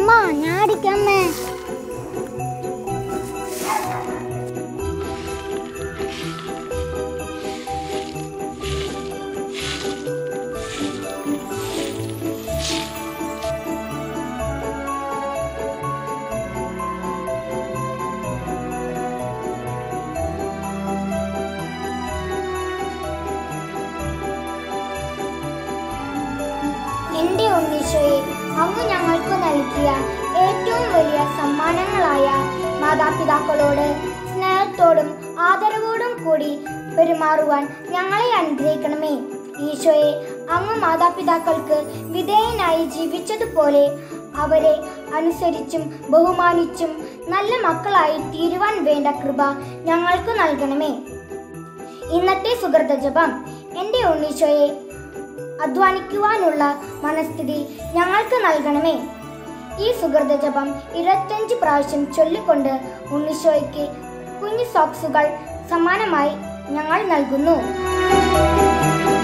അമ്മ ഞാൻ അടിക്കമ്മേ എന്റെ ഉണ്ണീശോയെ അങ്ങ് ഞങ്ങൾക്ക് നൽകിയ ഏറ്റവും വലിയ സമ്മാനങ്ങളായ മാതാപിതാക്കളോട് സ്നേഹത്തോടും ആദരവോടും കൂടി പെരുമാറുവാൻ ഞങ്ങളെ അനുഗ്രഹിക്കണമേ ഈശോയെ അങ്ങ് മാതാപിതാക്കൾക്ക് വിധേയനായി ജീവിച്ചതുപോലെ അവരെ അനുസരിച്ചും ബഹുമാനിച്ചും നല്ല മക്കളായി തീരുവാൻ വേണ്ട കൃപ ഞങ്ങൾക്ക് നൽകണമേ ഇന്നത്തെ സുഹൃത ജപം എൻ്റെ ഉണ്ണീശോയെ അധ്വാനിക്കുവാനുള്ള മനസ്ഥിതി ഞങ്ങൾക്ക് നൽകണമേ ഈ സുഹൃത ജപം ഇരുപത്തഞ്ച് പ്രാവശ്യം ചൊല്ലിക്കൊണ്ട് ഉണ്ണിശോയ്ക്ക് കുഞ്ഞു സോക്സുകൾ സമ്മാനമായി ഞങ്ങൾ നൽകുന്നു